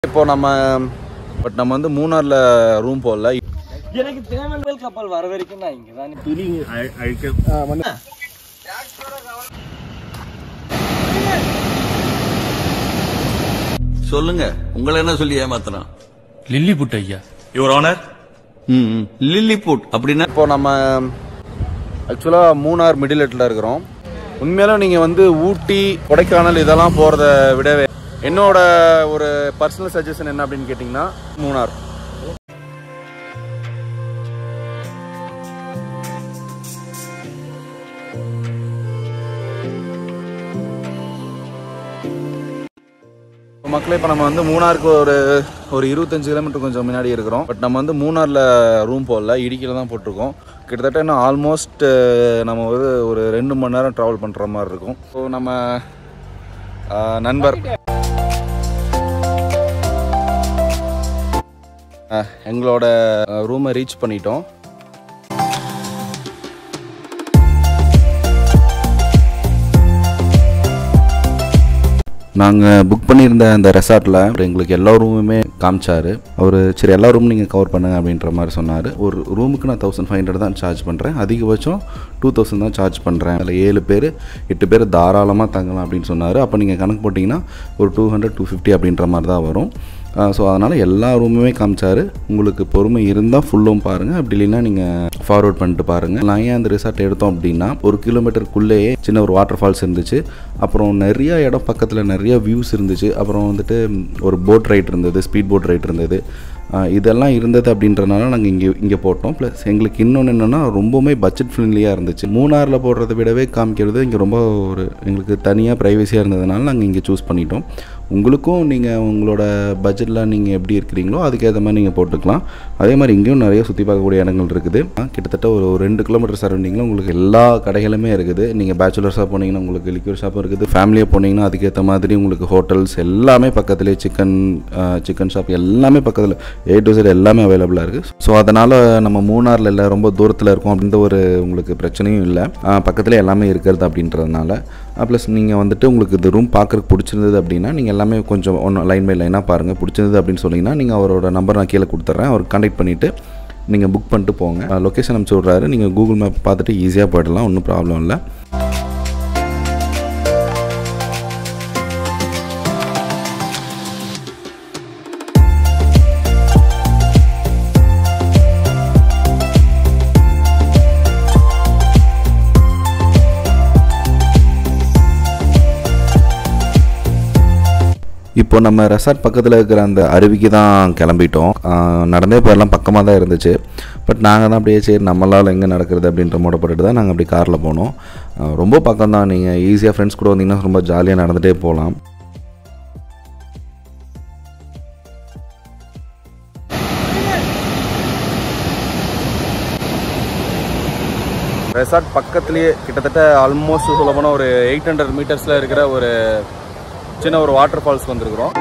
இப்போ நம்ம பட் நம்ம வந்து மூணாரில் ரூம் போடல எனக்கு தேவல் கப்பல் வர வரைக்கும் நான் இங்கே தான் சொல்லுங்க உங்களை என்ன சொல்லி ஏமாத்துறான் லில்லி புட் ஐயா யுவர் ஆனர் ம் லில்லிபுட் அப்படின்னா இப்போ நம்ம ஆக்சுவலாக மூணார் மிடிலெட்டில் இருக்கிறோம் உண்மையில நீங்கள் வந்து ஊட்டி கொடைக்கானல் இதெல்லாம் போகிறத விடவே என்னோட ஒரு பர்சனல் சஜஷன் என்ன அப்படின்னு கேட்டிங்கன்னா மூணார் மக்களே இப்போ நம்ம வந்து மூணாருக்கு ஒரு ஒரு இருபத்தஞ்சு கிலோமீட்டர் கொஞ்சம் முன்னாடி இருக்கிறோம் பட் நம்ம வந்து மூணாரில் ரூம் போடல இடிக்கையில் தான் போட்டிருக்கோம் கிட்டத்தட்ட இன்னும் ஆல்மோஸ்ட் நம்ம ஒரு ஒரு ரெண்டு மணி நேரம் ட்ராவல் பண்ணுற மாதிரி இருக்கும் ஸோ நம்ம ஆஹ், நண்பர் ஆஹ், எங்களோட ரூமை ரீச் பண்ணிட்டோம் நாங்கள் புக் பண்ணியிருந்த அந்த ரெசார்ட்டில் எங்களுக்கு எல்லா ரூமுமே காமிச்சாரு அவர் சரி எல்லா ரூமும் நீங்கள் கவர் பண்ணுங்க அப்படின்ற மாதிரி சொன்னார் ஒரு ரூமுக்கு நான் தௌசண்ட் ஃபைவ் ஹண்ட்ரட் தான் சார்ஜ் பண்ணுறேன் அதிகபட்சம் டூ தௌசண்ட் தான் சார்ஜ் பண்ணுறேன் அதில் ஏழு பேர் எட்டு பேர் தாராளமாக தங்கலாம் அப்படின்னு சொன்னார் அப்போ நீங்கள் கணக்கு போட்டிங்கன்னா ஒரு டூ ஹண்ட்ரட் டூ ஃபிஃப்டி அப்படின்ற மாதிரி தான் வரும் ஸோ அதனால் எல்லா ரூமுமே காமிச்சாரு உங்களுக்கு பொறுமை இருந்தால் ஃபுல்லும் பாருங்கள் அப்படி இல்லைன்னா நீங்கள் ஃபார்வர்ட் பண்ணிட்டு பாருங்கள் நான் ஏன் அந்த ரிசார்ட் எடுத்தோம் அப்படின்னா ஒரு கிலோமீட்டருக்குள்ளேயே சின்ன ஒரு வாட்டர் ஃபால்ஸ் இருந்துச்சு அப்புறம் நிறைய இடம் பக்கத்தில் நிறைய வியூஸ் இருந்துச்சு அப்புறம் வந்துட்டு ஒரு போட் ரைட் இருந்தது ஸ்பீட் போட் ரைட் இருந்தது ஆஹ் இதெல்லாம் இருந்தது அப்படின்றனால நாங்கள் இங்கே இங்கே போட்டோம் ப்ளஸ் எங்களுக்கு இன்னொன்று என்னென்னா ரொம்பவுமே பட்ஜெட் ஃப்ரெண்ட்லியாக இருந்துச்சு மூணாரில் போடுறதை விடவே காமிக்கிறது இங்கே ரொம்ப ஒரு எங்களுக்கு தனியாக ப்ரைவசியாக இருந்ததுனால நாங்கள் இங்கே சூஸ் பண்ணிட்டோம் உங்களுக்கும் நீங்கள் உங்களோட பட்ஜெட்டில் நீங்கள் எப்படி இருக்கிறீங்களோ அதுக்கேற்ற மாதிரி நீங்கள் போட்டுக்கலாம் அதே மாதிரி இங்கேயும் நிறைய சுற்றி பார்க்கக்கூடிய இடங்கள் இருக்குது ஆ, கிட்டத்தட்ட ஒரு ஒரு ரெண்டு கிலோமீட்டர் சரௌண்டிங்கில் உங்களுக்கு எல்லா கடைகளுமே இருக்குது நீங்கள் பேச்சுலர்ஸாக போனீங்கன்னா உங்களுக்கு லிக்யூர் ஷாப்பும் இருக்குது ஃபேமிலியாக போனீங்கன்னா அதுக்கேற்ற மாதிரி உங்களுக்கு ஹோட்டல்ஸ் எல்லாமே பக்கத்துலேயே சிக்கன் சிக்கன் ஷாப் எல்லாமே பக்கத்தில் ஏ டு சைடு எல்லாமே அவைலபிளாக இருக்குது ஸோ அதனால் நம்ம மூணாரில் இல்லை ரொம்ப தூரத்தில் இருக்கோம் அப்படின்ற ஒரு உங்களுக்கு பிரச்சனையும் இல்லை பக்கத்தில் எல்லாமே இருக்கிறது அப்படின்றதுனால ப்ளஸ் நீங்கள் வந்துட்டு உங்களுக்கு இந்த ரூம் பார்க்குறதுக்கு பிடிச்சிருந்தது அப்படின்னா நீங்கள் எல்லாமே கொஞ்சம் ஒன்று லைன் பை லைனாக பாருங்கள் பிடிச்சிருந்தது அப்படின்னு சொன்னீங்கன்னா நீங்கள் அவரோட நம்பர் நான் கீழே கொடுத்துட்றேன் அவர் கான்டாக்ட் பண்ணிவிட்டு நீங்கள் புக் பண்ணிட்டு போங்க லொக்கேஷன் அனுப்பிச்சி விட்றாரு நீங்கள் கூகுள் மேப் பார்த்துட்டு ஈஸியாக போயிடலாம் ஒன்றும் ப்ராப்ளம் இல்லை இப்போ நம்ம ரெசார்ட் பக்கத்தில் இருக்கிற அந்த அருவிக்கு தான் கிளம்பிட்டோம் ஆஹ் நடந்தே போயெல்லாம் பக்கமாக தான் இருந்துச்சு பட் நாங்கள் தான் அப்படியே சரி நம்மளால் எங்கே நடக்கிறது அப்படின்ற மூடப்பட்டுட்டு தான் நாங்கள் அப்படி காரில் போனோம் ஆஹ் ரொம்ப பக்கம் தான் நீங்கள் ஈஸியாக ஃப்ரெண்ட்ஸ் கூட வந்தீங்கன்னா ரொம்ப ஜாலியாக நடந்துகிட்டே போகலாம் ரெசார்ட் பக்கத்துலேயே கிட்டத்தட்ட ஆல்மோஸ்ட் சொல்ல போனால் ஒரு எயிட் ஹண்ட்ரட் மீட்டர்ஸில் இருக்கிற ஒரு சின்ன ஒரு வாட்டர் ஃபால்ஸ் வந்திருக்கிறோம்